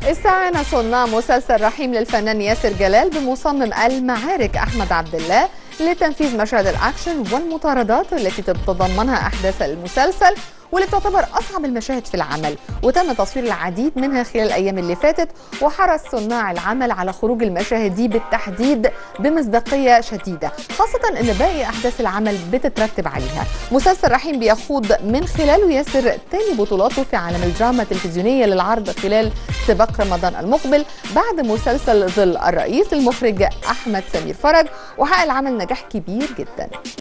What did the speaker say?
استعان صناع مسلسل رحيم للفنان ياسر جلال بمصمم المعارك أحمد عبد الله لتنفيذ مشاهد الأكشن والمطاردات التي تتضمنها أحداث المسلسل واللي تعتبر أصعب المشاهد في العمل وتم تصوير العديد منها خلال الأيام اللي فاتت وحرص صناع العمل على خروج المشاهد دي بالتحديد بمصداقية شديدة خاصة أن باقي أحداث العمل بتترتب عليها مسلسل رحيم بيخوض من خلاله ياسر تاني بطولاته في عالم الدراما التلفزيونية للعرض خلال سباق رمضان المقبل بعد مسلسل ظل الرئيس المخرج أحمد سمير فرج وحقق العمل نجاح كبير جدا